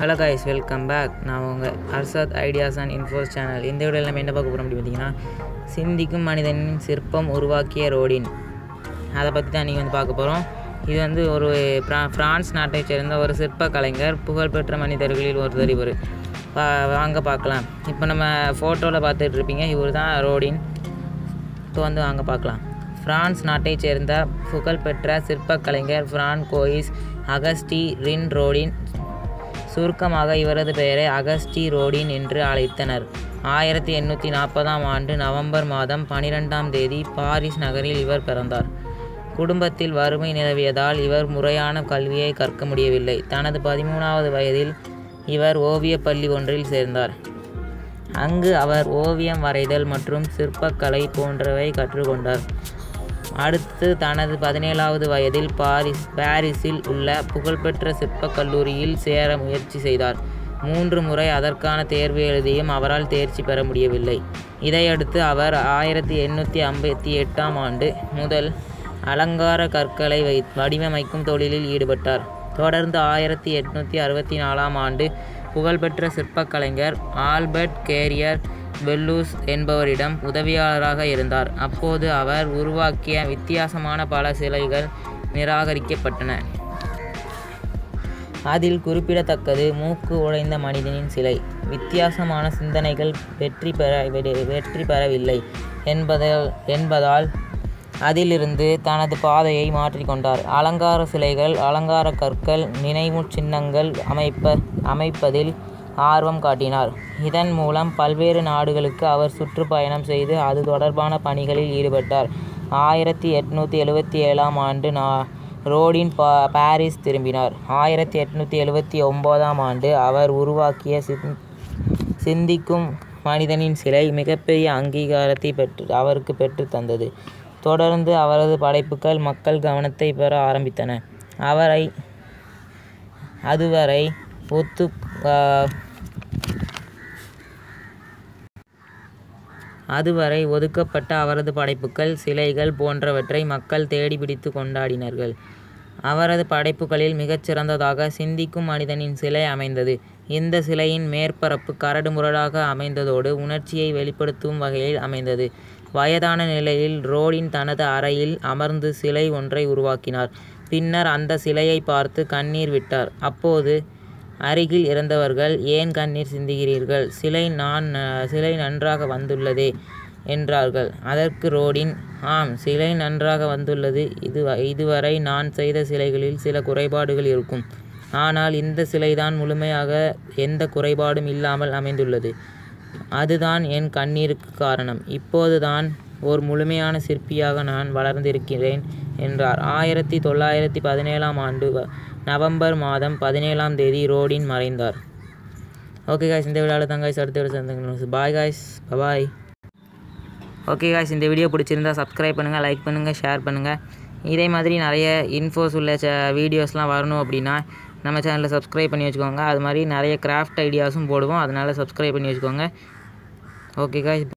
hello guys welcome back நான் உங்கள் Arshad ideas and infos channel இந்த வீடியோவில் நம்ம என்ன பார்க்க போகிறோம் அப்படின்னு பார்த்தீங்கன்னா சிந்திக்கும் மனிதனின் சிற்பம் உருவாக்கிய ரோடின் அதை பற்றி தான் நீங்கள் வந்து பார்க்க போகிறோம் இது வந்து ஒரு பிரா ஃப்ரான்ஸ் நாட்டைச் சேர்ந்த ஒரு சிற்ப கலைஞர் புகழ்பெற்ற மனிதர்களில் ஒருத்தர் இவர் வா வாங்க பார்க்கலாம் இப்போ நம்ம ஃபோட்டோவில் பார்த்துட்டு இருப்பீங்க இவர் தான் ரோடின் இப்போ வந்து வாங்க பார்க்கலாம் பிரான்ஸ் நாட்டைச் சேர்ந்த புகழ்பெற்ற சிற்பக் கலைஞர் ஃப்ரான் கோயிஸ் அகஸ்டி ரின் ரோடின் சுருக்கமாக இவரது பெயரை அகஸ்டி ரோடின் என்று அழைத்தனர் ஆயிரத்தி எண்ணூற்றி நாற்பதாம் ஆண்டு நவம்பர் மாதம் பனிரெண்டாம் தேதி பாரிஸ் நகரில் இவர் பிறந்தார் குடும்பத்தில் வறுமை நிலவியதால் இவர் முறையான கல்வியை கற்க முடியவில்லை தனது பதிமூணாவது வயதில் இவர் ஓவியப் பள்ளி ஒன்றில் சேர்ந்தார் அங்கு அவர் ஓவியம் வரைதல் மற்றும் சிற்பக்கலை போன்றவை கற்றுக்கொண்டார் அடுத்து தனது பதினேழாவது வயதில் பாரிஸ் பாரிஸில் உள்ள புகழ்பெற்ற சிற்பக் கல்லூரியில் சேர முயற்சி செய்தார் மூன்று முறை அதற்கான தேர்வு எழுதியும் அவரால் தேர்ச்சி பெற முடியவில்லை இதையடுத்து அவர் ஆயிரத்தி எண்ணூற்றி ஐம்பத்தி எட்டாம் ஆண்டு முதல் அலங்கார கற்களை வை வடிவமைக்கும் தொழிலில் ஈடுபட்டார் தொடர்ந்து ஆயிரத்தி எட்நூற்றி அறுபத்தி நாலாம் ஆண்டு புகழ்பெற்ற சிற்பக் கலைஞர் ஆல்பர்ட் கேரியர் பெல்லூஸ் என்பவரிடம் உதவியாளராக இருந்தார் அப்போது அவர் உருவாக்கிய வித்தியாசமான பல சிலைகள் நிராகரிக்கப்பட்டன அதில் குறிப்பிடத்தக்கது மூக்கு உடைந்த மனிதனின் சிலை வித்தியாசமான சிந்தனைகள் வெற்றி பெற வெற்றி பெறவில்லை என்பதால் என்பதால் அதிலிருந்து தனது பாதையை மாற்றிக்கொண்டார் அலங்கார சிலைகள் அலங்கார கற்கள் நினைவு சின்னங்கள் அமைப்ப அமைப்பதில் ஆர்வம் காட்டினார் இதன் மூலம் பல்வேறு நாடுகளுக்கு அவர் சுற்றுப்பயணம் செய்து அது தொடர்பான பணிகளில் ஈடுபட்டார் ஆயிரத்தி எட்நூற்றி எழுபத்தி ஏழாம் ஆண்டு நா ரோடின் பா பாரிஸ் திரும்பினார் ஆயிரத்தி எட்நூற்றி எழுபத்தி ஒம்போதாம் ஆண்டு அவர் உருவாக்கிய சிந் சிந்திக்கும் மனிதனின் சிலை மிகப்பெரிய அங்கீகாரத்தை பெற்று அவருக்கு பெற்று தந்தது தொடர்ந்து அவரது படைப்புகள் மக்கள் கவனத்தை பெற ஆரம்பித்தன அவரை அதுவரை ஒத்து அதுவரை ஒதுக்கப்பட்ட அவரது படைப்புகள் சிலைகள் போன்றவற்றை மக்கள் தேடிப்பிடித்து கொண்டாடினார்கள் அவரது படைப்புகளில் மிகச்சிறந்ததாக சிந்திக்கும் மனிதனின் சிலை அமைந்தது இந்த சிலையின் மேற்பரப்பு கரடுமுரடாக அமைந்ததோடு உணர்ச்சியை வெளிப்படுத்தும் வகையில் அமைந்தது வயதான நிலையில் ரோடின் தனது அறையில் அமர்ந்து சிலை ஒன்றை உருவாக்கினார் பின்னர் அந்த சிலையை பார்த்து கண்ணீர் விட்டார் அப்போது அருகில் இருந்தவர்கள் ஏன் கண்ணீர் சிந்துகிறீர்கள் சிலை நான் சிலை நன்றாக வந்துள்ளதே என்றார்கள் அதற்கு ரோடின் ஆம் சிலை நன்றாக வந்துள்ளது இது இதுவரை நான் செய்த சிலைகளில் சில குறைபாடுகள் இருக்கும் ஆனால் இந்த சிலைதான் முழுமையாக எந்த குறைபாடும் இல்லாமல் அமைந்துள்ளது அதுதான் என் கண்ணீருக்கு காரணம் இப்போதுதான் ஒரு முழுமையான சிற்பியாக நான் வளர்ந்திருக்கிறேன் என்றார் ஆயிரத்தி தொள்ளாயிரத்தி பதினேழாம் ஆண்டு நவம்பர் மாதம் பதினேழாம் தேதி ரோடின் மறைந்தார் ஓகே காய்ஸ் இந்த வீடியோவில் தான் காய்ஸ் அடுத்த video bye guys bye okay guys இந்த வீடியோ பிடிச்சிருந்தா சப்ஸ்கிரைப் பண்ணுங்கள் லைக் பண்ணுங்கள் ஷேர் பண்ணுங்கள் இதே மாதிரி நிறைய இன்ஃபோஸ் உள்ள ச வீடியோஸ்லாம் வரணும் அப்படின்னா நம்ம சேனலில் சப்ஸ்கிரைப் பண்ணி வச்சுக்கோங்க அது மாதிரி நிறைய கிராஃப்ட் ஐடியாஸும் போடுவோம் அதனால் சப்ஸ்கிரைப் பண்ணி வச்சுக்கோங்க ஓகே காய்ஸ்